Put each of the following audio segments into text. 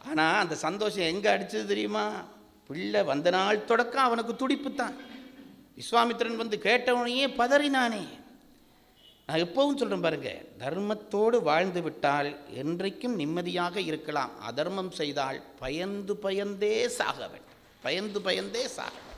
ஆனால் அந்த சந்தோஷம் எங்கே அடிச்சது தெரியுமா பிள்ளை வந்த நாள் தொடக்கம் அவனுக்கு துடிப்பு தான் விஸ்வாமித்திரன் வந்து கேட்டவனையே பதறினானே நான் எப்பவும் சொல்கிறேன் பாருங்க தர்மத்தோடு வாழ்ந்து விட்டால் என்றைக்கும் நிம்மதியாக இருக்கலாம் அதர்மம் செய்தால் பயந்து பயந்தே சாக வேண்டும் பயந்து பயந்தே சாக வேண்டும்.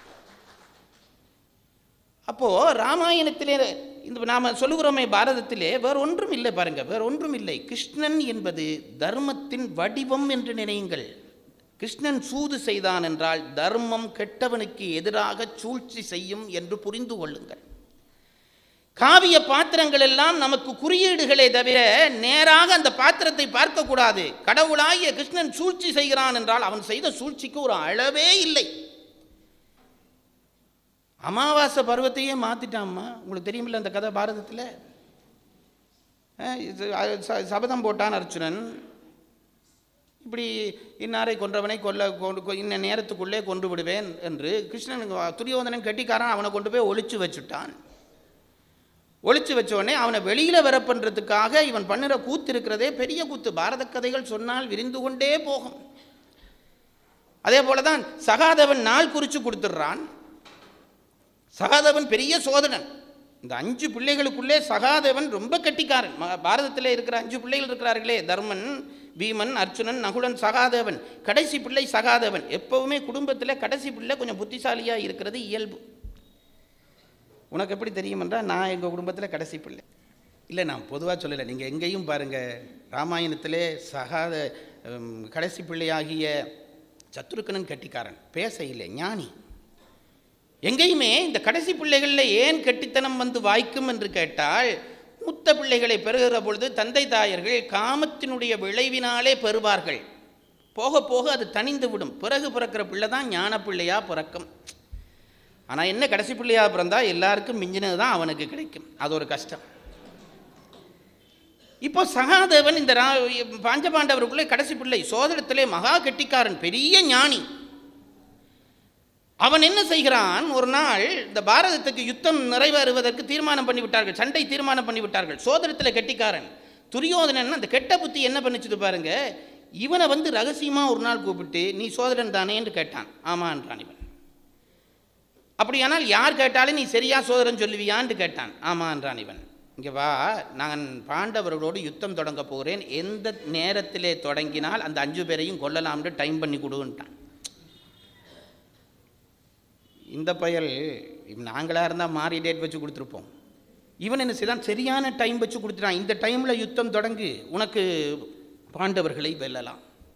அப்போ ராமாயணத்திலே இந்த நாம சொல்லுகிறோமே பாரதத்திலே வேற ஒன்றும் இல்லை பாருங்க வேற ஒன்றும் இல்லை கிருஷ்ணன் என்பது தர்மத்தின் வடிவம் என்று நினையுங்கள் கிருஷ்ணன் சூது செய்தான் என்றால் தர்மம் கெட்டவனுக்கு எதிராக சூழ்ச்சி செய்யும் என்று புரிந்து கொள்ளுங்கள் காவிய பாத்திரங்கள் எல்லாம் நமக்கு குறியீடுகளே தவிர நேராக அந்த பாத்திரத்தை பார்க்கக்கூடாது கடவுளாகிய கிருஷ்ணன் சூழ்ச்சி செய்கிறான் என்றால் அவன் செய்த சூழ்ச்சிக்கு ஒரு அளவே இல்லை அமாவாசை பருவத்தையே மாற்றிட்டாம்மா உங்களுக்கு தெரியுமில்ல அந்த கதை பாரதத்தில் அஹ் இது, அஹ், ச- சபதம் போட்டான் அர்ச்சுனன் இப்படி இன்னாரை கொன்றவனை கொல்ல கொண்டு கொ- இன்ன நேரத்துக்குள்ளே கொன்று விடுவேன் என்று கிருஷ்ணன் துரியோதனன் கெட்டிக்காரன் அவனை கொண்டு போய் ஒளிச்சு வச்சுட்டான் ஒளிச்சு வச்ச உடனே அவனை வெளியில் வர பண்ணுறதுக்காக இவன் பண்ணுற கூத்து இருக்கிறதே பெரிய கூத்து பாரத கதைகள் சொன்னால் விரிந்து கொண்டே போகும் அதே போல தான் சகாதவன் நாள் குறித்து கொடுத்துட்றான் சகாதேவன் பெரிய சோதனன் இந்த அஞ்சு பிள்ளைகளுக்குள்ளே சகாதேவன் ரொம்ப கெட்டிக்காரன் ம- பாரதத்தில் இருக்கிற அஞ்சு பிள்ளைகள் இருக்கிறார்களே தர்மன் பீமன் அர்ச்சுனன் நகுலன் சகாதேவன் கடைசி பிள்ளை சகாதேவன் எப்பவுமே குடும்பத்தில் கடைசி பிள்ளை கொஞ்சம் புத்திசாலியாக இருக்கிறது இயல்பு உனக்கு எப்படி தெரியும் என்றால் நான் எங்கள் குடும்பத்தில் கடைசி பிள்ளை இல்லை நான் பொதுவாக சொல்லலை நீங்கள் எங்கேயும் பாருங்கள் ராமாயணத்திலே சகாத உம், கடைசி பிள்ளையாகிய சத்ருக்கனன் கெட்டிக்காரன் பேச இல்லை ஞானி எங்கேயுமே இந்த கடைசி பிள்ளைகளில் ஏன் கெட்டித்தனம் வந்து வாய்க்கும் என்று கேட்டால் மூத்த பிள்ளைகளை பெறுகிற பொழுது தந்தை தாயர்கள் காமத்தினுடைய விளைவினாலே பெறுவார்கள் போக போக அது தணிந்து விடும் பிறகு பிறக்கிற பிள்ளை தான் ஞான பிள்ளையா பிறக்கும் ஆனால் என்ன கடைசி பிள்ளையா பிறந்தா எல்லாருக்கும் மிஞ்சினது தான் அவனுக்கு கிடைக்கும் அது ஒரு கஷ்டம் இப்போ சகாதேவன் இந்த ரா பாஞ்சபாண்டவருக்குள்ளே கடைசி பிள்ளை சோதரத்திலே மகா கெட்டிக்காரன் பெரிய ஞானி அவன் என்ன செய்கிறான் ஒரு நாள் இந்த பாரதத்துக்கு யுத்தம் நிறைவேறுவதற்கு தீர்மானம் பண்ணி விட்டார்கள் சண்டை தீர்மானம் பண்ணி விட்டார்கள் சோதரத்தில் கெட்டிக்காரன் துரியோதனன் அந்த கெட்ட புத்தி என்ன பண்ணிச்சுது பாருங்க இவனை வந்து ரகசியமா ஒரு நாள் கூப்பிட்டு நீ சோதரன் தானே என்று கேட்டான் ஆமான்றான் இவன் அப்படியானால் யார் கேட்டாலும் நீ சரியா சோதரன் சொல்லுவியான்னு கேட்டான் ஆமான்றான் இவன் இங்கே வா நான் பாண்டவர்களோடு யுத்தம் தொடங்க போகிறேன் எந்த நேரத்திலே தொடங்கினால் அந்த அஞ்சு பேரையும் கொல்லலாம்னு டைம் பண்ணி கொடுன்ட்டான் இந்த பயல் நாங்களாக இருந்தால் மாறி டேட் வச்சு கொடுத்துருப்போம் இவன் என்ன செய்தான் சரியான டைம் வச்சு கொடுத்துட்டான் இந்த டைமில் யுத்தம் தொடங்கு உனக்கு பாண்டவர்களை வெல்லலாம்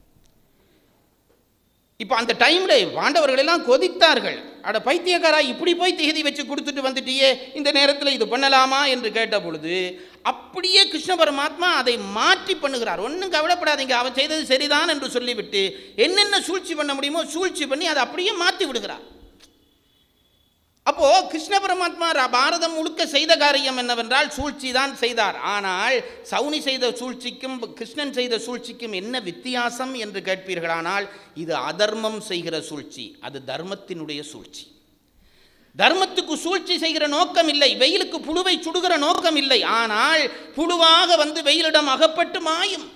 இப்போ அந்த டைமில் பாண்டவர்கள் எல்லாம் கொதித்தார்கள் அட பைத்தியக்காரா இப்படி போய் திகதி வச்சு கொடுத்துட்டு வந்துட்டியே இந்த நேரத்தில் இது பண்ணலாமா என்று கேட்ட பொழுது அப்படியே கிருஷ்ண பரமாத்மா அதை மாற்றி பண்ணுகிறார் ஒன்றும் கவலைப்படாதீங்க அவன் செய்தது சரிதான் என்று சொல்லிவிட்டு என்னென்ன சூழ்ச்சி பண்ண முடியுமோ சூழ்ச்சி பண்ணி அதை அப்படியே மாற்றி விடுகிறார் அப்போ கிருஷ்ண பரமாத்மா ர- பாரதம் முழுக்க செய்த காரியம் என்னவென்றால் சூழ்ச்சி தான் செய்தார் ஆனால் சவுனி செய்த சூழ்ச்சிக்கும் கிருஷ்ணன் செய்த சூழ்ச்சிக்கும் என்ன வித்தியாசம் என்று கேட்பீர்களானால் இது அதர்மம் செய்கிற சூழ்ச்சி அது தர்மத்தினுடைய சூழ்ச்சி தர்மத்துக்கு சூழ்ச்சி செய்கிற நோக்கம் இல்லை வெயிலுக்கு புழுவை சுடுகிற நோக்கம் இல்லை ஆனால் புழுவாக வந்து வெயிலிடம் அகப்பட்டு மாயும்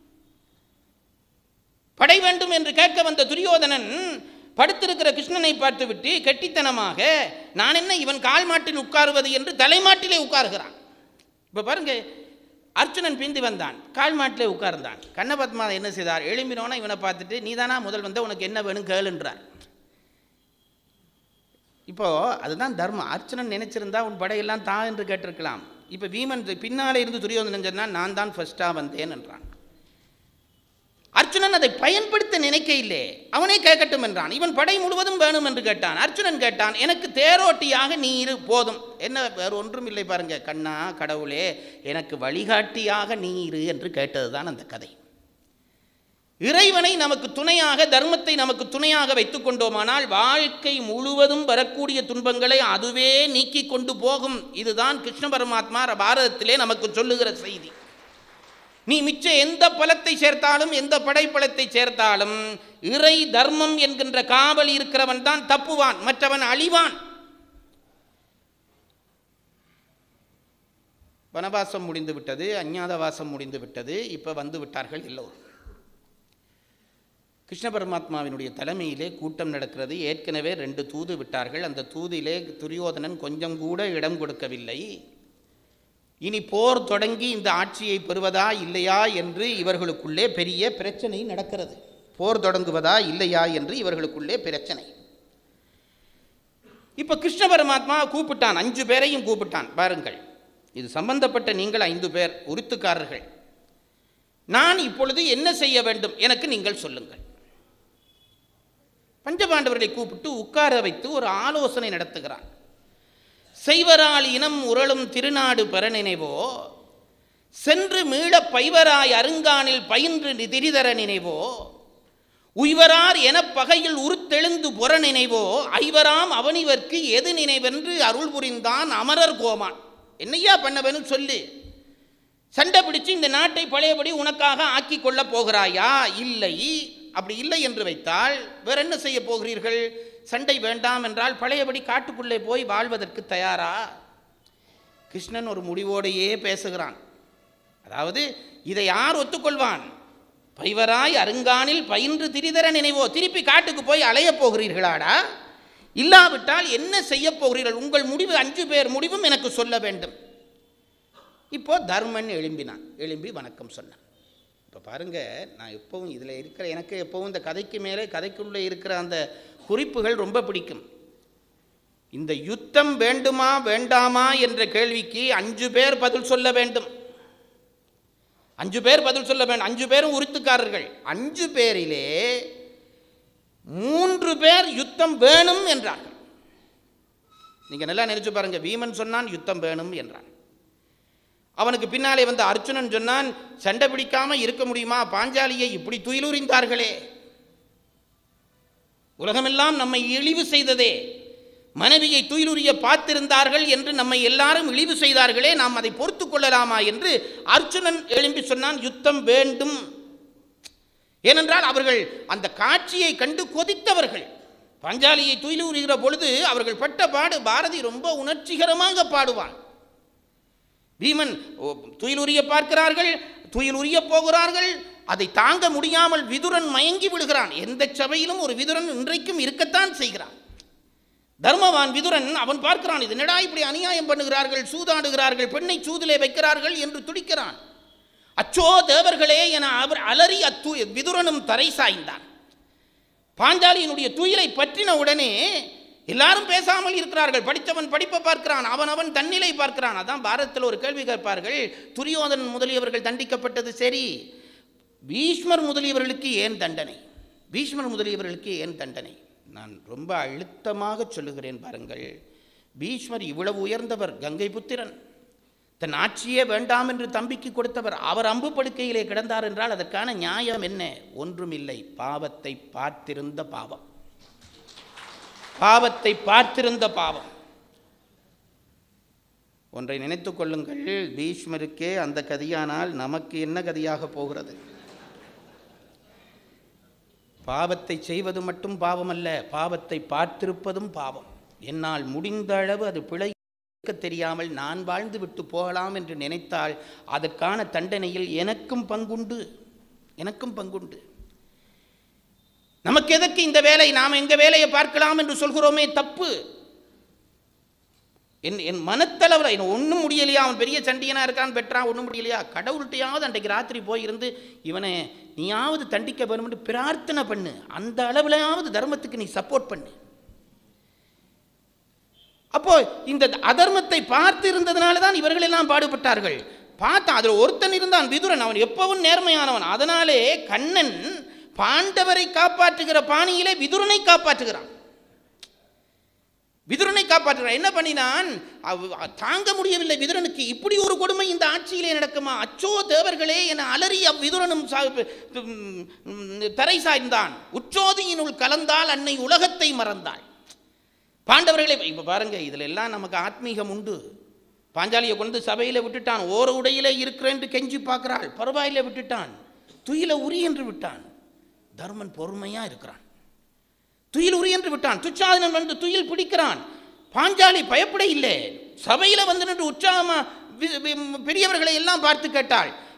படை வேண்டும் என்று கேட்க வந்த துரியோதனன் படுத்திருக்கிற கிருஷ்ணனை பார்த்துவிட்டு கெட்டித்தனமாக நான் என்ன இவன் கால் மாட்டில் உட்காருவது என்று தலைமாட்டிலே உட்காருகிறான் இப்போ பாருங்க அர்ச்சுனன் பிந்தி வந்தான் கால் மாட்டிலே உட்கார்ந்தான் கண்ணபத்மா என்ன செய்தார் எழும்பினோன்னா இவனை பார்த்துட்டு நீதானா முதல் வந்த உனக்கு என்ன வேணும் கேளுன்றார் இப்போ அதுதான் தர்மம் அர்ச்சுனன் நினைச்சிருந்தா உன் படையெல்லாம் தா என்று கேட்டிருக்கலாம் இப்போ வீமன் பின்னாலே இருந்து துரியோதனன் சொன்னா நான் தான் ஃபர்ஸ்டாக வந்தேன் என்றான் அர்ச்சுனன் அதை பயன்படுத்த நினைக்க இல்லை அவனே கேட்கட்டும் என்றான் இவன் படை முழுவதும் வேணும் என்று கேட்டான் அர்ச்சுனன் கேட்டான் எனக்கு தேரோட்டியாக நீ இரு போதும் என்ன வேறு ஒன்றும் இல்லை பாருங்க கண்ணா கடவுளே எனக்கு வழிகாட்டியாக நீ இரு என்று கேட்டதுதான் அந்த கதை இறைவனை நமக்கு துணையாக தர்மத்தை நமக்கு துணையாக வைத்துக் கொண்டோமானால் வாழ்க்கை முழுவதும் வரக்கூடிய துன்பங்களை அதுவே நீக்கி கொண்டு போகும் இதுதான் கிருஷ்ண பரமாத்மா பாரதத்திலே நமக்கு சொல்லுகிற செய்தி நீ மிச்ச எந்த பலத்தை சேர்த்தாலும் எந்த படைப்பலத்தை சேர்த்தாலும் இறை தர்மம் என்கின்ற காவல் இருக்கிறவன் தான் தப்புவான் மற்றவன் அழிவான் வனவாசம் முடிந்து விட்டது அஞ்ஞாத வாசம் முடிந்து விட்டது இப்போ வந்து விட்டார்கள் எல்லோரும் கிருஷ்ண பரமாத்மாவினுடைய தலைமையிலே கூட்டம் நடக்கிறது ஏற்கனவே ரெண்டு தூது விட்டார்கள் அந்த தூதிலே துரியோதனன் கொஞ்சம் கூட இடம் கொடுக்கவில்லை இனி போர் தொடங்கி இந்த ஆட்சியை பெறுவதா இல்லையா என்று இவர்களுக்குள்ளே பெரிய பிரச்சனை நடக்கிறது போர் தொடங்குவதா இல்லையா என்று இவர்களுக்குள்ளே பிரச்சனை இப்போ கிருஷ்ண பரமாத்மா கூப்பிட்டான் அஞ்சு பேரையும் கூப்பிட்டான் பாருங்கள் இது சம்பந்தப்பட்ட நீங்கள் ஐந்து பேர் உருத்துக்காரர்கள் நான் இப்பொழுது என்ன செய்ய வேண்டும் எனக்கு நீங்கள் சொல்லுங்கள் பஞ்சபாண்டவர்களை கூப்பிட்டு உட்கார வைத்து ஒரு ஆலோசனை நடத்துகிறான் செய்வரால் இனம் உரளும் திருநாடு பெற நினைவோ சென்று மீள பைவராய் அருங்கானில் பயின்று திரிதர நினைவோ உய்வரார் எனப் பகையில் உருத்தெழுந்து புற நினைவோ ஐவராம் அவனிவர்க்கு எது நினைவென்று அருள் புரிந்தான் அமரர் கோமான் என்னையா பண்ண வேணும் சொல்லு சண்டை பிடிச்சு இந்த நாட்டை பழையபடி உனக்காக ஆக்கி கொள்ளப் போகிறாயா இல்லை அப்படி இல்லை என்று வைத்தால் வேற என்ன செய்ய போகிறீர்கள் சண்டை வேண்டாம் என்றால் பழையபடி காட்டுக்குள்ளே போய் வாழ்வதற்கு தயாரா கிருஷ்ணன் ஒரு முடிவோடையே பேசுகிறான் அதாவது இதை யார் ஒத்துக்கொள்வான் பைவராய் அருங்கானில் பயின்று திரிதர நினைவோ திருப்பி காட்டுக்கு போய் அலையப் போகிறீர்களாடா இல்லாவிட்டால் என்ன செய்ய போகிறீர்கள் உங்கள் முடிவு அஞ்சு பேர் முடிவும் எனக்கு சொல்ல வேண்டும் இப்போ தர்மன் எழும்பினான் எழும்பி வணக்கம் சொன்னான் இப்போ பாருங்க நான் எப்பவும் இதில் இருக்கிற எனக்கு எப்பவும் இந்த கதைக்கு மேலே கதைக்குள்ளே இருக்கிற அந்த குறிப்புகள் ரொம்ப பிடிக்கும் இந்த யுத்தம் வேண்டுமா வேண்டாமா என்ற கேள்விக்கு அஞ்சு பேர் பதில் சொல்ல வேண்டும் அஞ்சு பேர் பதில் சொல்ல வேண்டும் அஞ்சு பேரும் உரித்துக்காரர்கள் அஞ்சு பேரிலே மூன்று பேர் யுத்தம் வேணும் என்றார்கள் நீங்க நல்லா நினைச்சு பாருங்க வீமன் சொன்னான் யுத்தம் வேணும் என்றான் அவனுக்கு பின்னாலே வந்து அர்ஜுனன் சொன்னான் சண்டை பிடிக்காம இருக்க முடியுமா பாஞ்சாலியை இப்படி துயிலுரிந்தார்களே உலகமெல்லாம் நம்மை இழிவு செய்ததே மனைவியை துயிலுரிய பார்த்திருந்தார்கள் என்று நம்மை எல்லாரும் இழிவு செய்தார்களே நாம் அதை பொறுத்து கொள்ளலாமா என்று அர்ஜுனன் எழும்பி சொன்னான் யுத்தம் வேண்டும் ஏனென்றால் அவர்கள் அந்த காட்சியை கண்டு கொதித்தவர்கள் பஞ்சாலியை துயிலுறுகிற பொழுது அவர்கள் பட்ட பாடு பாரதி ரொம்ப உணர்ச்சிகரமாக பாடுவான் பீமன் ஓ, துயிலுரிய பார்க்கிறார்கள் துயில் உரிய போகிறார்கள் அதை தாங்க முடியாமல் விதுரன் மயங்கி விடுகிறான் எந்த சபையிலும் ஒரு விதுரன் இன்றைக்கும் இருக்கத்தான் செய்கிறான் தர்மவான் விதுரன் அவன் பார்க்கிறான் இது என்னடா இப்படி அநியாயம் பண்ணுகிறார்கள் சூதாடுகிறார்கள் பெண்ணை சூதிலே வைக்கிறார்கள் என்று துடிக்கிறான் அச்சோ தேவர்களே என அவர் அலறி அத்து விதுரனும் தரை சாய்ந்தான் பாஞ்சாலியினுடைய துயிலை பற்றின உடனே எல்லாரும் பேசாமல் இருக்கிறார்கள் படித்தவன் படிப்பை பார்க்கிறான் அவன் அவன் தன்னிலை பார்க்கிறான் அதான் பாரதத்தில் ஒரு கேள்வி கேட்பார்கள் துரியோதனன் முதலியவர்கள் தண்டிக்கப்பட்டது சரி பீஷ்மர் முதலியவர்களுக்கு ஏன் தண்டனை பீஷ்மர் முதலியவர்களுக்கு ஏன் தண்டனை நான் ரொம்ப அழுத்தமாக சொல்லுகிறேன் பாருங்கள் பீஷ்மர் இவ்வளவு உயர்ந்தவர் கங்கை புத்திரன் தன் ஆட்சியே வேண்டாம் என்று தம்பிக்கு கொடுத்தவர் அவர் அம்பு படுக்கையிலே கிடந்தார் என்றால் அதற்கான நியாயம் என்ன ஒன்றுமில்லை பாவத்தை பார்த்திருந்த பாவம் பாவத்தை பார்த்திருந்த பாவம் ஒன்றை நினைத்துக் கொள்ளுங்கள் பீஷ்மருக்கே அந்த கதியானால் நமக்கு என்ன கதியாக போகிறது பாவத்தை செய்வது மட்டும் பாவம் அல்ல பாவத்தை பார்த்திருப்பதும் பாவம் என்னால் முடிந்த அளவு அது பிழை இருக்க தெரியாமல் நான் வாழ்ந்து விட்டு போகலாம் என்று நினைத்தால் அதற்கான தண்டனையில் எனக்கும் பங்குண்டு எனக்கும் பங்குண்டு நமக்கு எதற்கு இந்த வேலை நாம் எங்க வேலையை பார்க்கலாம் என்று சொல்கிறோமே தப்பு என் என் மனத்தளவில் என்ன ஒன்றும் முடியலையா அவன் பெரிய சண்டியனா இருக்கான் பெற்றான் ஒன்றும் முடியலையா கடவுள்கிட்டையாவது அன்றைக்கு ராத்திரி போயிருந்து இவனை நீயாவது தண்டிக்க வேணும்னு பிரார்த்தனை பண்ணு அந்த அளவிலாவது தர்மத்துக்கு நீ சப்போர்ட் பண்ணு அப்போ இந்த அதர்மத்தை பார்த்து இருந்ததுனால தான் இவர்கள் எல்லாம் பாடுபட்டார்கள் பார்த்தான் அதில் ஒருத்தன் இருந்தான் விதுரன் அவன் எப்பவும் நேர்மையானவன் அதனாலே கண்ணன் பாண்டவரை காப்பாற்றுகிற பாணியிலே விதுரனை காப்பாற்றுகிறான் விதுரனை காப்பாற்றுகிறான் என்ன பண்ணினான் அவ- தாங்க முடியவில்லை விதுரனுக்கு இப்படி ஒரு கொடுமை இந்த ஆட்சியிலே நடக்குமா அச்சோ தேவர்களே என அலறி அவ்விதுரனும் சா- ம், ம், தரை சாய்ந்தான் உச்சோதியினுள் கலந்தால் அன்னை உலகத்தை மறந்தாள் பாண்டவர்களை இப்போ பாருங்க இதில் எல்லாம் நமக்கு ஆத்மீகம் உண்டு பாஞ்சாலியை கொண்டு சபையில் விட்டுட்டான் ஓர உடையிலே இருக்கிறேன் கெஞ்சி பார்க்கிறாள் பரவாயில்லை விட்டுட்டான் துயில உரி என்று விட்டான் தர்மன் பொறுமையா இருக்கிறான் துயில் உரி என்று விட்டான் துச்சாதனன் வந்து துயில் பிடிக்கிறான் பாஞ்சாலி பயப்பட இல்லை சபையில் வந்து நின்று உற்சாகமா வி- வி- பெரியவர்களை எல்லாம் பார்த்து கேட்டாள்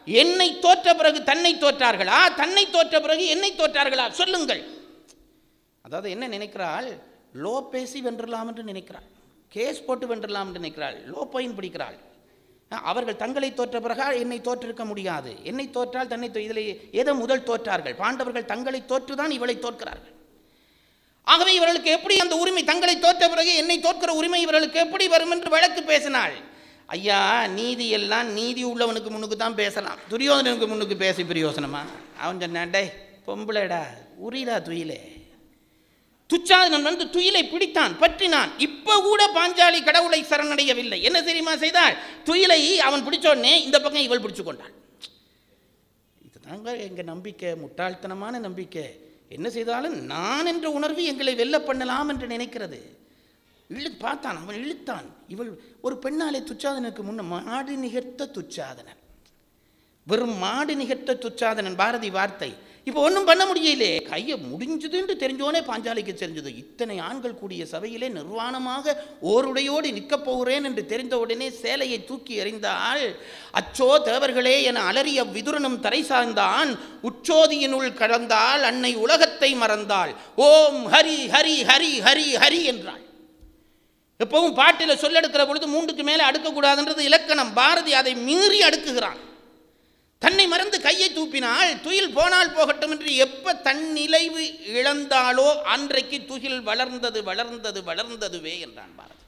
என்னை தோற்ற பிறகு தன்னை தோற்றார்களா தன்னை தோற்ற பிறகு என்னை தோற்றார்களா சொல்லுங்கள் அதாவது என்ன நினைக்கிறாள் லோ பேசி வென்றலாம் என்று நினைக்கிறாள் கேஸ் போட்டு வென்றலாம் என்று நினைக்கிறாள் லோ பாயிண்ட் பிடிக்கிறாள் அஹ், அவர்கள் தங்களை தோற்ற பிறகு என்னை தோற்றிருக்க முடியாது என்னை தோற்றால் தன்னை தோ- இதில் ஏதோ முதல் தோற்றார்கள் பாண்டவர்கள் தங்களை தோற்றுதான் இவளை தோற்கிறார்கள் ஆகவே இவர்களுக்கு எப்படி அந்த உரிமை தங்களை தோற்ற பிறகு என்னை தோற்கிற உரிமை இவர்களுக்கு எப்படி வரும் என்று வழக்கு பேசினாள் ஐயா நீதி எல்லாம் நீதி உள்ளவனுக்கு முன்னுக்கு தான் பேசலாம் துரியோதனனுக்கு முன்னுக்கு பேசி பிரயோசனமா அவன் சொன்னான் டேய் பொம்பளைடா உரிடா துயிலே துச்சாதனன் வந்து துயிலை பிடித்தான் பற்றினான் இப்ப கூட பாஞ்சாலி கடவுளை சரணடையவில்லை என்ன தெரியுமா செய்தாள் துயிலை அவன் பிடிச்ச உடனே இந்த பக்கம் இவள் பிடிச்சு கொண்டாள் இதுதாங்க எங்க நம்பிக்கை முட்டாள்தனமான நம்பிக்கை என்ன செய்தாலும் நான் என்ற உணர்வு எங்களை வெல்ல பண்ணலாம் என்று நினைக்கிறது இழு பார்த்தான் அவன் இழுத்தான் இவள் ஒரு பெண்ணாலே துச்சாதனுக்கு முன்ன மாடு நிகர்த்த துச்சாதனன் வெறும் மாடு நிகர்த்த துச்சாதனன் பாரதி வார்த்தை இப்போ ஒன்றும் பண்ண முடியலே கையை முடிஞ்சதுன்னு தெரிஞ்சோனே பாஞ்சாலிக்கு தெரிஞ்சது இத்தனை ஆண்கள் கூடிய சபையிலே நிர்வாணமாக ஓருடையோடு நிற்கப் போகிறேன் என்று தெரிந்த உடனே சேலையை தூக்கி எறிந்தாள் அச்சோ தேவர்களே என அலறிய விதுரனும் தரை சாய்ந்தான் உச்சோதியினுள் கடந்தாள் அன்னை உலகத்தை மறந்தாள் ஓம் ஹரி ஹரி ஹரி ஹரி ஹரி என்றாள் எப்பவும் பாட்டில் சொல்லெடுக்கிற பொழுது மூன்றுக்கு மேலே அடுக்கக்கூடாதுன்றது இலக்கணம் பாரதி அதை மீறி அடுக்குகிறான் தன்னை மறந்து கையை தூப்பினால் துயில் போனால் போகட்டும் என்று எப்ப தன் நிலைவு இழந்தாலோ அன்றைக்கு துகில் வளர்ந்தது வளர்ந்தது வளர்ந்ததுவே என்றான் பாரதி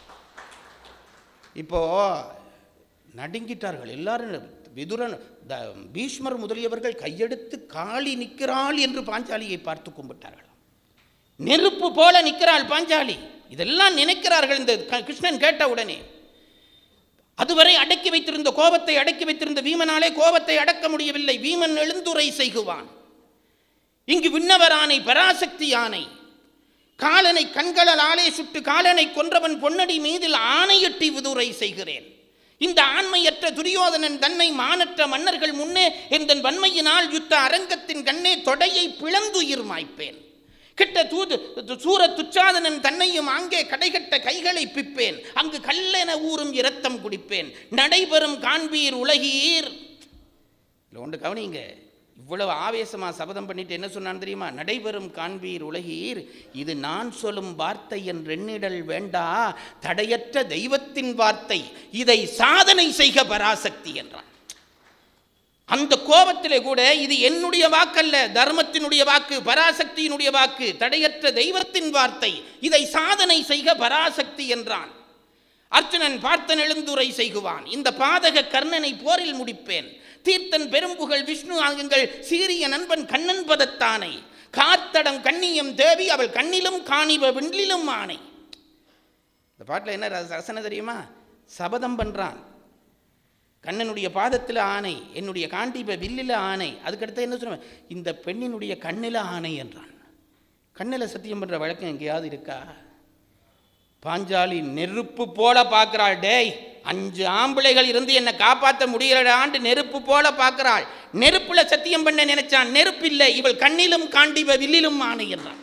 இப்போ நடுங்கிட்டார்கள் எல்லாரும் விதுரன் த- பீஷ்மர் முதலியவர்கள் கையெடுத்து காளி நிற்கிறாள் என்று பாஞ்சாலியை பார்த்து கும்பிட்டார்கள் நெருப்பு போல நிற்கிறாள் பாஞ்சாலி இதெல்லாம் நினைக்கிறார்கள் இந்த க- கிருஷ்ணன் கேட்ட உடனே அதுவரை அடக்கி வைத்திருந்த கோபத்தை அடக்கி வைத்திருந்த வீமனாலே கோபத்தை அடக்க முடியவில்லை வீமன் எழுந்துரை செய்குவான் இங்கு விண்ணவர் ஆணை பராசக்தி யானை காலனை கண்களாலே சுட்டு காலனை கொன்றவன் பொன்னடி மீதில் ஆணையட்டி விதுரை செய்கிறேன் இந்த ஆண்மையற்ற துரியோதனன் தன்னை மானற்ற மன்னர்கள் முன்னே எந்தன் வன்மையினால் யுத்த அரங்கத்தின் கண்ணே தொடையை பிளந்துயிர் மாய்ப்பேன் கிட்ட தூது சூர துச்சாதனன் தன்னையும் அங்கே கடைகட்ட கைகளை பிப்பேன் அங்கு கல்லென ஊறும் இரத்தம் குடிப்பேன் நடைபெறும் காண்பீர் உலகீர் இல்லை ஒன்று கவனிங்க இவ்வளவு ஆவேசமா சபதம் பண்ணிட்டு என்ன சொன்னான் தெரியுமா நடைபெறும் காண்பீர் உலகீர் இது நான் சொல்லும் வார்த்தை என் ரெண்ணிடல் வேண்டா தடையற்ற தெய்வத்தின் வார்த்தை இதை சாதனை செய்க பராசக்தி என்றான் அந்த கோபத்திலே கூட இது என்னுடைய வாக்கல்ல தர்மத்தினுடைய வாக்கு பராசக்தியினுடைய வாக்கு தடையற்ற தெய்வத்தின் வார்த்தை இதை சாதனை செய்க பராசக்தி என்றான் அர்ச்சுனன் பார்த்தன் எழுந்துரை செய்குவான் இந்த பாதக கர்ணனை போரில் முடிப்பேன் தீர்த்தன் பெரும்புகள் விஷ்ணு ஆகங்கள் சீரிய நண்பன் கண்ணன் பதத்தானை காத்தடம் கண்ணியம் தேவி அவள் கண்ணிலும் காணிவ விண்ணிலும் ஆணை இந்த பாட்டில் என்ன ரச- ரசனை தெரியுமா சபதம் பண்றான் கண்ணனுடைய பாதத்தில் ஆணை என்னுடைய காண்டீப வில்லில் ஆணை அதுக்கடுத்து என்ன சொல்லுவேன் இந்த பெண்ணினுடைய கண்ணில் ஆணை என்றான் கண்ணில் சத்தியம் பண்ணுற வழக்கம் எங்கேயாவது இருக்கா பாஞ்சாலி நெருப்பு போல பார்க்கிறாள் டேய் அஞ்சு ஆம்பளைகள் இருந்து என்னை காப்பாற்ற முடியலடாண்டு நெருப்பு போல பார்க்கிறாள் நெருப்புல சத்தியம் பண்ண நினைச்சான் நெருப்பு இல்லை இவள் கண்ணிலும் காண்டிவ வில்லிலும் ஆணை என்றான்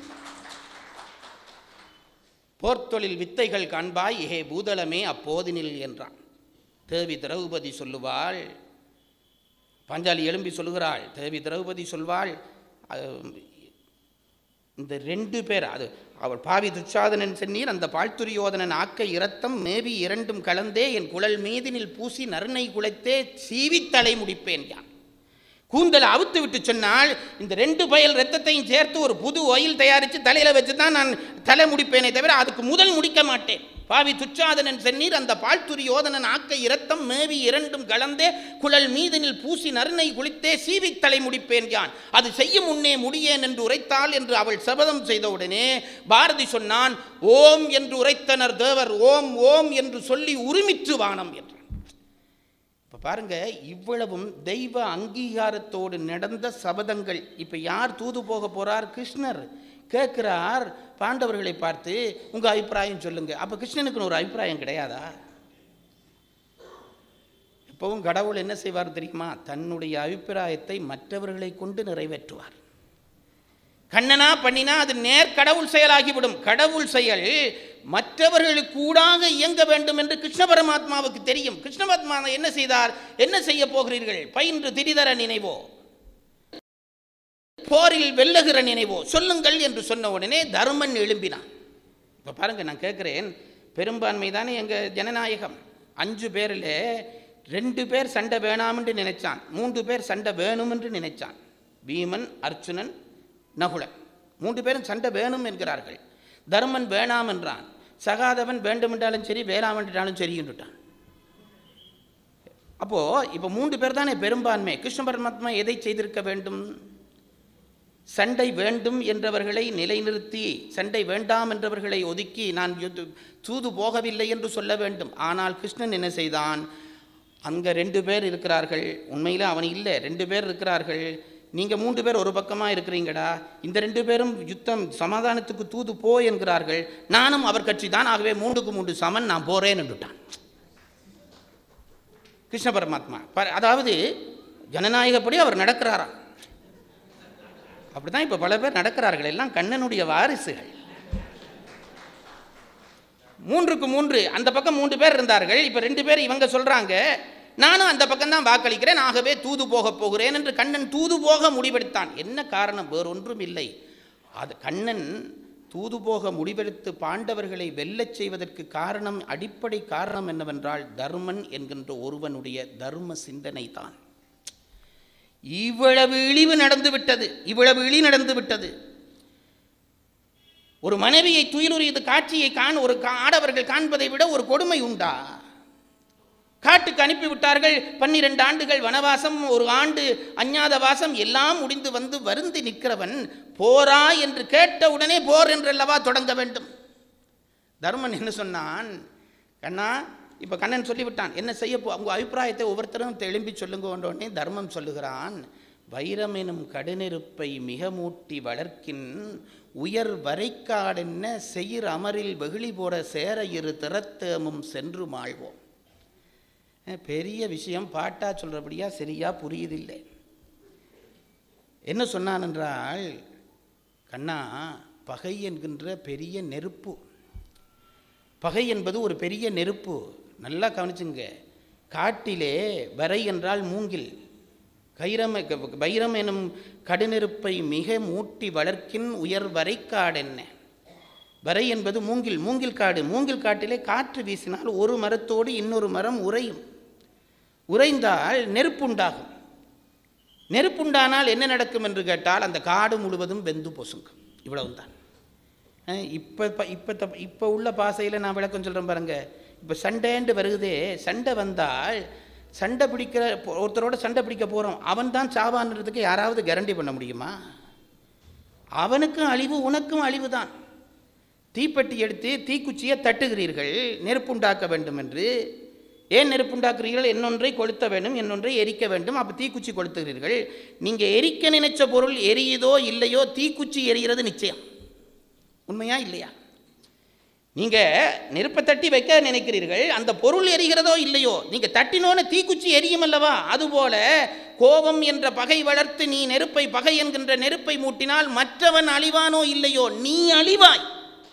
போர்த்தொழில் வித்தைகள் காண்பாய் ஏ பூதளமே அப்போதினில் என்றான் தேவி திரௌபதி சொல்லுவாள் பாஞ்சாலி எழும்பி சொல்லுகிறாள் தேவி திரௌபதி சொல்வாள் அஹ், இந்த ரெண்டு பேர் அது அவள் பாவி துச்சாதனன் சென்னீர் அந்த பாழ்துரியோதனன் ஆக்க இரத்தம் மேவி இரண்டும் கலந்தே என் குழல் மீதினில் பூசி நறுனை குலைத்தே சீவித் தலை முடிப்பேன் யான் கூந்தலை அவுத்து விட்டு சொன்னால் இந்த ரெண்டு பயல் ரத்தத்தையும் சேர்த்து ஒரு புது ஒயில் தயாரித்து தலையில் வச்சு தான் நான் தலை முடிப்பேனே தவிர அதுக்கு முதல் முடிக்க மாட்டேன் பாவி துச்சாதனன் சென்னீர் அந்த பாழ்துரி யோதனன் ஆக்க இரத்தம் மேவி இரண்டும் கலந்தே குழல் மீதனில் பூசி நறுனை குளித்தே சீவித் தலை முடிப்பேன் யான் அது செய்யும் முன்னே முடியேன் என்று உரைத்தாள் என்று அவள் சபதம் செய்தவுடனே பாரதி சொன்னான் ஓம் என்று உரைத்தனர் தேவர் ஓம் ஓம் என்று சொல்லி உரிமிற்று வானம் என்றான் இப்போ பாருங்க இவ்வளவும் தெய்வ அங்கீகாரத்தோடு நடந்த சபதங்கள் இப்போ யார் தூது போக போறார் கிருஷ்ணர் கேட்கிறார் பாண்டவர்களை பார்த்து உங்க அபிப்பிராயம் சொல்லுங்க அப்போ கிருஷ்ணனுக்குன்னு ஒரு அபிப்பிராயம் கிடையாதா எப்பவும் கடவுள் என்ன செய்வார் தெரியுமா தன்னுடைய அபிப்பிராயத்தை மற்றவர்களை கொண்டு நிறைவேற்றுவார் கண்ணனா பண்ணினா அது நேர் கடவுள் செயலாகிவிடும் கடவுள் செயல் மற்றவர்களுக்கு கூடாக இயங்க வேண்டும் என்று கிருஷ்ண பரமாத்மாவுக்கு தெரியும் கிருஷ்ண பரமாத்மா என்ன செய்தார் என்ன செய்ய போகிறீர்கள் பயின்று திரிதர நினைவோ போரில் வெல்லுகிற நினைவோ சொல்லுங்கள் என்று சொன்ன உடனே தர்மன் எழும்பினான் இப்போ பாருங்க நான் கேட்குறேன் பெரும்பான்மை தானே எங்கள் ஜனநாயகம் அஞ்சு பேரில் ரெண்டு பேர் சண்டை வேணாமென்று நினைச்சான் மூன்று பேர் சண்டை வேணுமென்று நினைச்சான் பீமன் அர்ச்சுனன் நகுலன் மூன்று பேரும் சண்டை வேணும் என்கிறார்கள் தர்மன் வேணாம் என்றான் சகாதவன் வேண்டுமென்றாலும் சரி வேணாமென்றாலும் சரி என்றுட்டான் அப்போ இப்போ மூன்று பேர் தானே பெரும்பான்மை கிருஷ்ண பரமாத்மா எதை செய்திருக்க வேண்டும் சண்டை வேண்டும் என்றவர்களை நிலைநிறுத்தி சண்டை வேண்டாம் என்றவர்களை ஒதுக்கி நான் யுத்த- தூது போகவில்லை என்று சொல்ல வேண்டும் ஆனால் கிருஷ்ணன் என்ன செய்தான் அங்கே ரெண்டு பேர் இருக்கிறார்கள் உண்மையில் அவன் இல்லை ரெண்டு பேர் இருக்கிறார்கள் நீங்கள் மூன்று பேர் ஒரு பக்கமாக இருக்கிறீங்கடா இந்த ரெண்டு பேரும் யுத்தம் சமாதானத்துக்கு தூது போ என்கிறார்கள் நானும் அவர் கட்சி தான் ஆகவே மூன்றுக்கு மூன்று சமன் நான் போறேன் என்றுட்டான் கிருஷ்ண பரமாத்மா ப- அதாவது ஜனநாயகப்படி அவர் நடக்கிறாராம் அப்படிதான் இப்போ பல பேர் நடக்கிறார்கள் எல்லாம் கண்ணனுடைய வாரிசுகள் மூன்றுக்கு மூன்று அந்த பக்கம் மூன்று பேர் இருந்தார்கள் இப்போ ரெண்டு பேர் இவங்க சொல்றாங்க நானும் அந்த பக்கம் தான் வாக்களிக்கிறேன் ஆகவே தூது போக போகிறேன் என்று கண்ணன் தூது போக முடிவெடுத்தான் என்ன காரணம் வேறொன்றும் இல்லை அது கண்ணன் தூது போக முடிவெடுத்து பாண்டவர்களை வெல்லச் செய்வதற்கு காரணம் அடிப்படை காரணம் என்னவென்றால் தர்மன் என்கின்ற ஒருவனுடைய தர்ம சிந்தனை தான் இவ்வளவு இழிவு நடந்து விட்டது இவ்வளவு இழி நடந்து விட்டது ஒரு மனைவியை துயிலுரியது காட்சியை காண ஒரு கா- ஆடவர்கள் காண்பதை விட ஒரு கொடுமை உண்டா காட்டுக்கு அனுப்பி விட்டார்கள் பன்னிரண்டு ஆண்டுகள் வனவாசம் ஒரு ஆண்டு அஞ்ஞாத வாசம் எல்லாம் முடிந்து வந்து வருந்தி நிற்கிறவன் போரா என்று கேட்ட உடனே போர் என்றல்லவா தொடங்க வேண்டும் தர்மன் என்ன சொன்னான் கண்ணா இப்போ கண்ணன் சொல்லிவிட்டான் என்ன செய்ய போ உங்கள் அபிப்பிராயத்தை ஒவ்வொருத்தரும் எழும்பி சொல்லுங்க உடனே தர்மம் சொல்லுகிறான் வைரம் எனும் கடுநெருப்பை மிக மூட்டி வளர்க்கின் உயர் வரைக்காடென்ன செயிர் அமரில் வெகுளி போற சேர இரு திறத்தமும் சென்று மாழ்வோம் அஹ் பெரிய விஷயம் பாட்டா சொல்கிறபடியா சரியா புரியுதில்லை என்ன சொன்னான் என்றால் கண்ணா பகை என்கின்ற பெரிய நெருப்பு பகை என்பது ஒரு பெரிய நெருப்பு நல்லா கவனிச்சுங்க காட்டிலே வரை என்றால் மூங்கில் கைரம் வைரம் எனும் கடுநெருப்பை மிக மூட்டி வளர்க்கின் உயர் வரைக்காடென்ன வரை என்பது மூங்கில் மூங்கில் காடு மூங்கில் காட்டிலே காற்று வீசினால் ஒரு மரத்தோடு இன்னொரு மரம் உறையும் உறைந்தால் நெருப்புண்டாகும் நெருப்புண்டானால் என்ன நடக்கும் என்று கேட்டால் அந்த காடு முழுவதும் வெந்து பொசுங்கும் இவ்வளவுதான் அஹ் இப்போ இப்போ இப்போ த- இப்போ உள்ள பாசையில் நான் விளக்கம் சொல்கிறேன் பாருங்க இப்போ சண்டைண்டு வருகுதே சண்டை வந்தால் சண்டை பிடிக்கிற பொ- ஒருத்தரோட சண்டை பிடிக்க போகிறோம் அவன் தான் சாவான்றதுக்கு யாராவது கேரண்டி பண்ண முடியுமா அவனுக்கும் அழிவு உனக்கும் அழிவு தான் தீப்பெட்டி எடுத்து தீக்குச்சியை தட்டுகிறீர்கள் நெருப்புண்டாக்க வேண்டும் என்று ஏன் நெருப்புண்டாக்குறீர்கள் என்னொன்றை கொளுத்த வேண்டும் என்னொன்றை எரிக்க வேண்டும் அப்போ தீக்குச்சி கொளுத்துகிறீர்கள் நீங்கள் எரிக்க நினைச்ச பொருள் எரியுதோ இல்லையோ தீக்குச்சி எரிகிறது நிச்சயம் உண்மையா இல்லையா நீங்கள் நெருப்பை தட்டி வைக்க நினைக்கிறீர்கள் அந்த பொருள் எரிகிறதோ இல்லையோ நீங்கள் தட்டினோன்னு தீக்குச்சி எரியும் அல்லவா அதுபோல கோபம் என்ற பகை வளர்த்து நீ நெருப்பை பகை என்கின்ற நெருப்பை மூட்டினால் மற்றவன் அழிவானோ இல்லையோ நீ அழிவாய்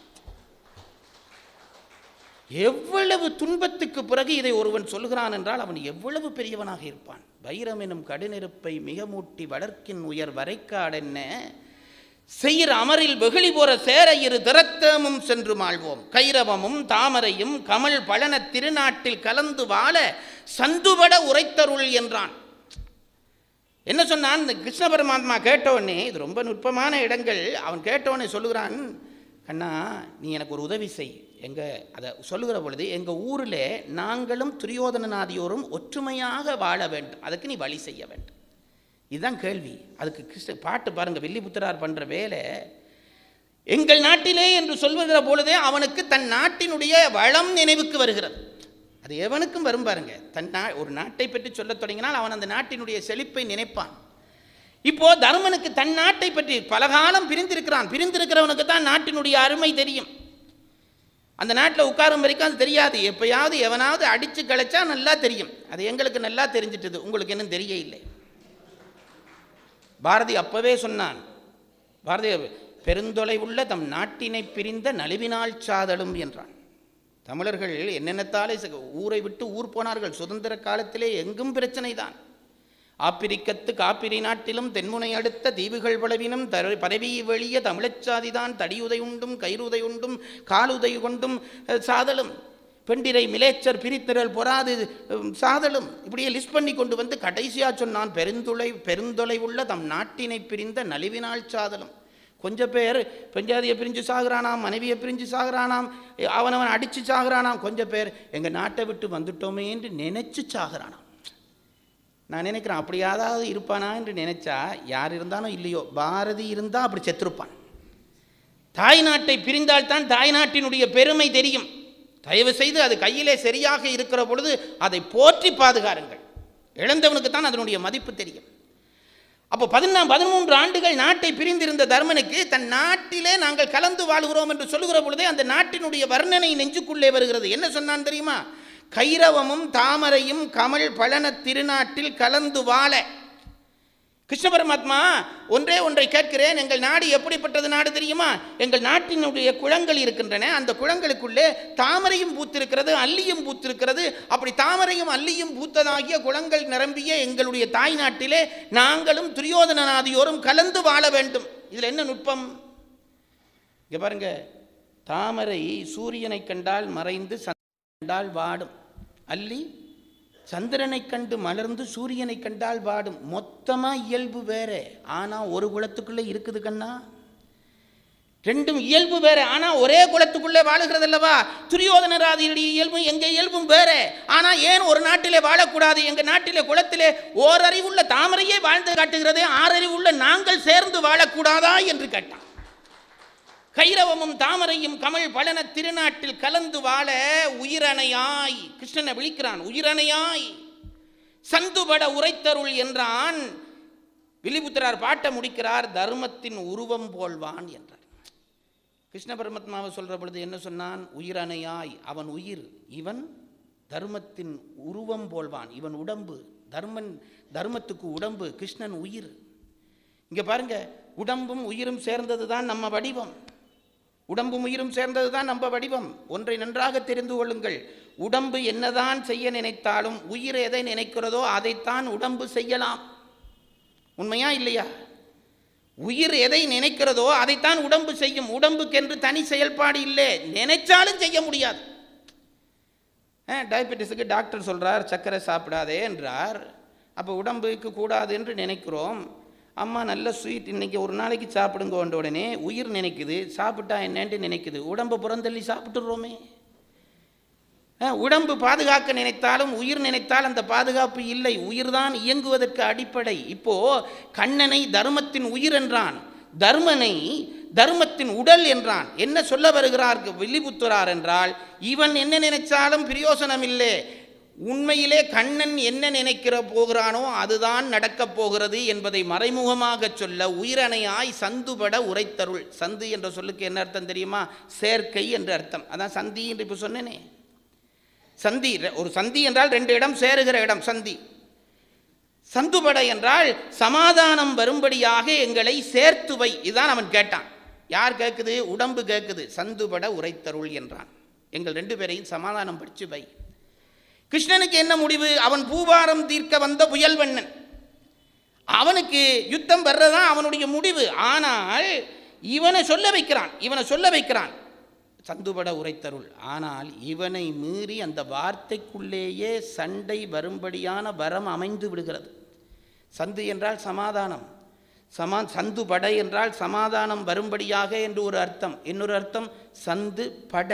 எவ்வளவு துன்பத்துக்கு பிறகு இதை ஒருவன் சொல்கிறான் என்றால் அவன் எவ்வளவு பெரியவனாக இருப்பான் வைரம் எனும் கடுநெருப்பை மிக மூட்டி வளர்க்கின் உயர் வரைக்காடென்ன செயிர் அமரில் வெகுளி போற சேர இரு திறத்தமும் சென்று மாழ்வோம் கைரவமும் தாமரையும் கமல் பழன திருநாட்டில் கலந்து வாழ சந்துபட உரைத்தருள் என்றான் என்ன சொன்னான் இந்த கிருஷ்ண பரமாத்மா கேட்டோடனே இது ரொம்ப நுட்பமான இடங்கள் அவன் கேட்டோடனே சொல்லுகிறான் கண்ணா நீ எனக்கு ஒரு உதவி செய் எங்க அதை சொல்லுகிற பொழுது எங்கள் ஊரில் நாங்களும் துரியோதனநாதியோரும் ஒற்றுமையாக வாழ வேண்டும் அதுக்கு நீ வழி செய்ய வேண்டும் இதுதான் கேள்வி அதுக்கு கிருஷ்ண பாட்டு பாருங்க வில்லிபுத்திரார் பண்ணுற வேலை எங்கள் நாட்டிலே என்று சொல்லுகிற பொழுதே அவனுக்கு தன் நாட்டினுடைய வளம் நினைவுக்கு வருகிறது அது எவனுக்கும் வரும் பாருங்க தன் நா ஒரு நாட்டை பற்றி சொல்லத் தொடங்கினால் அவன் அந்த நாட்டினுடைய செழிப்பை நினைப்பான் இப்போ தர்மனுக்கு தன் நாட்டை பற்றி பலகாலம் பிரிந்திருக்கிறான் பிரிந்திருக்கிறவனுக்கு தான் நாட்டினுடைய அருமை தெரியும் அந்த நாட்டில் உட்காரும் வரைக்கும் அது தெரியாது எப்பயாவது எவனாவது அடித்து கழிச்சா நல்லா தெரியும் அது எங்களுக்கு நல்லா தெரிஞ்சிட்டது உங்களுக்கு இன்னும் தெரிய இல்லை பாரதி அப்பவே சொன்னான் பாரதிய பெருந்தொலைவுள்ள தம் நாட்டினை பிரிந்த நலிவினால் சாதலும் என்றான் தமிழர்கள் என்னென்னத்தாலே ச- ஊரை விட்டு ஊர் போனார்கள் சுதந்திர காலத்திலே எங்கும் பிரச்சனை தான் ஆப்பிரிக்கத்து காப்பிரி நாட்டிலும் தென்முனை அடுத்த தீவுகள் பலவினும் தர பரவி வெளிய தமிழச்சாதிதான் தடியுதை உண்டும் கயிறுதை உண்டும் காலுதை கொண்டும் அஹ், சாதலும் பெண்டிரை மிலேச்சர் பிரித்திரல் பொறாது உம், சாதலும் இப்படியே லிஸ்ட் பண்ணி கொண்டு வந்து கடைசியாக சொன்னான் பெருந்துளை பெருந்தொலை உள்ள தம் நாட்டினை பிரிந்த நலிவினால் சாதலும் கொஞ்சம் பேர் பெஞ்சாதியை பிரிஞ்சு சாகுறானாம் மனைவியை பிரிஞ்சு சாகுறானாம் அவனவன் அடித்து சாகுறானாம் கொஞ்சம் பேர் எங்கள் நாட்டை விட்டு வந்துட்டோமே என்று நினைச்சு சாகுறானாம் நான் நினைக்கிறேன் அப்படி யாராவது இருப்பானா என்று நினைச்சா யார் இருந்தானோ இல்லையோ பாரதி இருந்தால் அப்படி செத்துருப்பான் தாய் நாட்டை பிரிந்தால்தான் தாய் நாட்டினுடைய பெருமை தெரியும் தயவு செய்து அது கையிலே சரியாக இருக்கிற பொழுது அதை போற்றி பாதுகாருங்கள் இழந்தவனுக்கு தான் அதனுடைய மதிப்பு தெரியும் அப்போ பதினாம் பதிமூன்று ஆண்டுகள் நாட்டை பிரிந்திருந்த தர்மனுக்கு தன் நாட்டிலே நாங்கள் கலந்து வாழ்கிறோம் என்று சொல்லுகிற பொழுதே அந்த நாட்டினுடைய வர்ணனை நெஞ்சுக்குள்ளே வருகிறது என்ன சொன்னான் தெரியுமா கைரவமும் தாமரையும் கமல் பழன திருநாட்டில் கலந்து வாழ கிருஷ்ண பரமாத்மா ஒன்றே ஒன்றை கேட்கிறேன் எங்கள் நாடு எப்படிப்பட்டது நாடு தெரியுமா எங்கள் நாட்டினுடைய குளங்கள் இருக்கின்றன அந்த குளங்களுக்குள்ளே தாமரையும் பூத்திருக்கிறது அல்லியும் பூத்திருக்கிறது அப்படி தாமரையும் அல்லியும் பூத்ததாகிய குளங்கள் நிரம்பிய எங்களுடைய தாய் நாட்டிலே நாங்களும் துரியோதனநாதியோரும் கலந்து வாழ வேண்டும் இதில் என்ன நுட்பம் இங்க பாருங்க தாமரை சூரியனை கண்டால் மறைந்து சந்திரனை கண்டால் வாடும் அல்லி சந்திரனை கண்டு மலர்ந்து சூரியனை கண்டால் வாடும் மொத்தமா இயல்பு வேற ஆனா ஒரு குலத்துக்குள்ள இருக்குது கண்ணா ரெண்டும் இயல்பு வேற ஆனா ஒரே குலத்துக்குள்ளே வாழுகிறது அல்லவா துரியோதனராதியுடைய இயல்பும் எங்க இயல்பும் வேற ஆனா ஏன் ஒரு நாட்டிலே வாழக்கூடாது எங்க நாட்டிலே குலத்திலே ஓரறிவுள்ள தாமரையே வாழ்ந்து காட்டுகிறதே ஆறறிவுள்ள நாங்கள் சேர்ந்து வாழக்கூடாதா என்று கேட்டான் கைரவமும் தாமரையும் கமல் பழன திருநாட்டில் கலந்து வாழ உயிரணையாய் கிருஷ்ணனை விழிக்கிறான் உயிரணையாய் சந்துபட உரைத்தருள் என்றான் வில்லிபுத்திரார் பாட்ட முடிக்கிறார் தர்மத்தின் உருவம் போல்வான் என்றார் கிருஷ்ண பரமாத்மாவை சொல்ற பொழுது என்ன சொன்னான் உயிரணையாய் அவன் உயிர் இவன் தர்மத்தின் உருவம் போல்வான் இவன் உடம்பு தர்மன் தர்மத்துக்கு உடம்பு கிருஷ்ணன் உயிர் இங்க பாருங்க உடம்பும் உயிரும் சேர்ந்தது தான் நம்ம வடிவம் உடம்பும் உயிரும் சேர்ந்தது தான் நம்ம வடிவம் ஒன்றை நன்றாக தெரிந்து கொள்ளுங்கள் உடம்பு என்னதான் செய்ய நினைத்தாலும் உயிர் எதை நினைக்கிறதோ அதைத்தான் உடம்பு செய்யலாம் உண்மையா இல்லையா உயிர் எதை நினைக்கிறதோ அதைத்தான் உடம்பு செய்யும் உடம்புக்கென்று தனி செயல்பாடு இல்லை நினைச்சாலும் செய்ய முடியாது டயபெட்டிஸுக்கு டாக்டர் சொல்றார் சர்க்கரை சாப்பிடாதே என்றார் அப்போ உடம்புக்கு கூடாது என்று நினைக்கிறோம் அம்மா நல்ல ஸ்வீட் இன்னைக்கு ஒரு நாளைக்கு சாப்பிடுங்கன்ற உடனே உயிர் நினைக்குது சாப்பிட்டா என்னன்ட்டு நினைக்குது உடம்பை புறந்தள்ளி சாப்பிட்டுடுறோமே அஹ், உடம்பு பாதுகாக்க நினைத்தாலும் உயிர் நினைத்தால் அந்த பாதுகாப்பு இல்லை உயிர்தான் இயங்குவதற்கு அடிப்படை இப்போ கண்ணனை தர்மத்தின் உயிர் என்றான் தர்மனை தர்மத்தின் உடல் என்றான் என்ன சொல்ல வருகிறார் வில்லிபுத்துறார் என்றால் இவன் என்ன நினைச்சாலும் பிரயோசனம் இல்லை உண்மையிலே கண்ணன் என்ன நினைக்கிற போகிறானோ அதுதான் நடக்கப் போகிறது என்பதை மறைமுகமாக சொல்ல உயிரணையாய் சந்துபட உரைத்தருள் சந்து என்ற சொல்லுக்கு என்ன அர்த்தம் தெரியுமா சேர்க்கை என்ற அர்த்தம் அதான் சந்தி என்று இப்போ சொன்னேனே சந்தி ரெ- ஒரு சந்தி என்றால் ரெண்டு இடம் சேருகிற இடம் சந்தி சந்துபட என்றால் சமாதானம் வரும்படியாக எங்களை சேர்த்து வை இதுதான் அவன் கேட்டான் யார் கேட்குது உடம்பு கேட்குது சந்துபட உரைத்தருள் என்றான் எங்கள் ரெண்டு பேரையும் சமாதானம் படிச்சு வை கிருஷ்ணனுக்கு என்ன முடிவு அவன் பூபாரம் தீர்க்க வந்த புயல்வண்ணன் அவனுக்கு யுத்தம் வர்றதான் அவனுடைய முடிவு ஆனால் இவனை சொல்ல வைக்கிறான் இவனை சொல்ல வைக்கிறான் சந்துபட உரைத்தருள் ஆனால் இவனை மீறி அந்த வார்த்தைக்குள்ளேயே சண்டை வரும்படியான வரம் அமைந்து விடுகிறது சந்து என்றால் சமாதானம் சமா சந்து பட என்றால் சமாதானம் வரும்படியாக என்று ஒரு அர்த்தம் இன்னொரு அர்த்தம் சந்து பட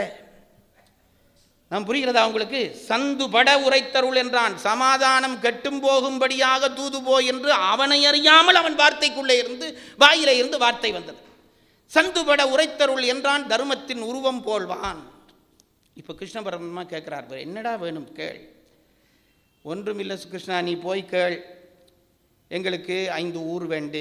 நாம் புரிகிறதா உங்களுக்கு சந்து பட உரைத்தருள் என்றான் சமாதானம் கெட்டும் போகும்படியாக தூது போ என்று அவனை அறியாமல் அவன் வார்த்தைக்குள்ளே இருந்து வாயிலே இருந்து வார்த்தை வந்தது சந்துபட உரைத்தருள் என்றான் தர்மத்தின் உருவம் போல்வான் இப்போ கிருஷ்ண பரமாத்மா கேட்குறார் பாரு, என்னடா வேணும் கேள் ஒன்றுமில்லை கிருஷ்ணா நீ போய் கேள் எங்களுக்கு ஐந்து ஊர் வேண்டு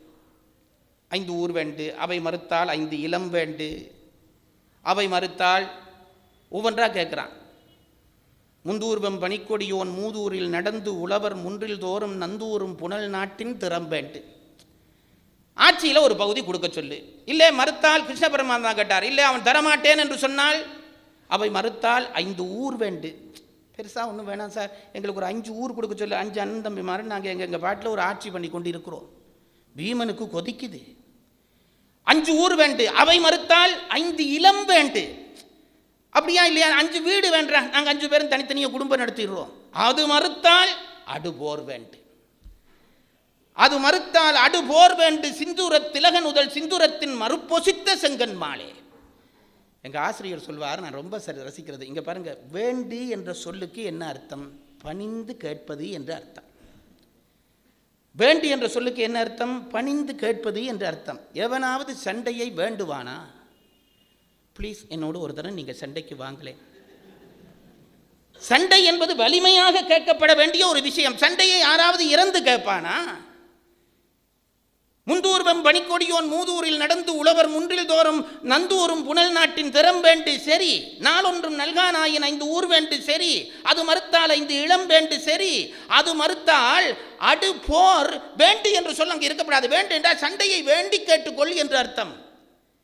ஐந்து ஊர் வேண்டு அவை மறுத்தால் ஐந்து இளம் வேண்டு அவை மறுத்தால் ஒவ்வொன்றா கேட்குறான் முந்தூர்வம் பனிக்கொடியோன் மூதூரில் நடந்து உழவர் முன்றில் தோறும் நந்தூரும் புனல் நாட்டின் திறம்பேண்டு ஆட்சியில் ஒரு பகுதி கொடுக்க சொல்லு இல்லை மறுத்தால் கிருஷ்ண பரமாத்மா கேட்டார் இல்லை அவன் தரமாட்டேன் என்று சொன்னால் அவை மறுத்தால் ஐந்து ஊர் வேண்டு பெருசாக ஒன்றும் வேணாம் சார் எங்களுக்கு ஒரு அஞ்சு ஊர் கொடுக்க சொல்லு அஞ்சு அண்ணன் தம்பி மாதிரி நாங்கள் எங்கள் எங்கள் பாட்டில் ஒரு ஆட்சி பண்ணி கொண்டு இருக்கிறோம் பீமனுக்கு கொதிக்குது அஞ்சு ஊர் வேண்டு அவை மறுத்தால் ஐந்து இளம் வேண்டு அப்படியா இல்லையா அஞ்சு வீடு வேண்டாம் நாங்கள் அஞ்சு பேரும் தனித்தனியாக குடும்பம் நடத்திடுறோம் அது மறுத்தால் அடுபோர் வேண்டு அது மறுத்தால் அடுபோர் வேண்டு சிந்துர திலகன் உதல் சிந்துரத்தின் மறுப்பொசித்த செங்கன் மாலே எங்கள் ஆசிரியர் சொல்வார் நான் ரொம்ப சரி ரசிக்கிறது இங்கே பாருங்க வேண்டி என்ற சொல்லுக்கு என்ன அர்த்தம் பணிந்து கேட்பது என்று அர்த்தம் வேண்டி என்ற சொல்லுக்கு என்ன அர்த்தம் பணிந்து கேட்பது என்று அர்த்தம் எவனாவது சண்டையை வேண்டுவானா ப்ளீஸ் என்னோடு ஒரு தடவை நீங்கள் சண்டைக்கு வாங்களேன் சண்டை என்பது வலிமையாக கேட்கப்பட வேண்டிய ஒரு விஷயம் சண்டையை யாராவது இறந்து கேட்பானா முந்தூர்வம் பனிக்கொடியோன் மூதூரில் நடந்து உழவர் முன்றில் தோறும் நந்தூரும் புனல் நாட்டின் திறம் வேண்டு சரி நாளொன்றும் நல்கானாயின் ஐந்து ஊர் வேண்டு சரி அது மறுத்தால் ஐந்து இளம் வேண்டு சரி அது மறுத்தால் அடு போர் வேண்டு என்று சொல்ல அங்கே இருக்கப்படாது வேண்டு என்றால் சண்டையை வேண்டி கேட்டுக்கொள் என்று அர்த்தம்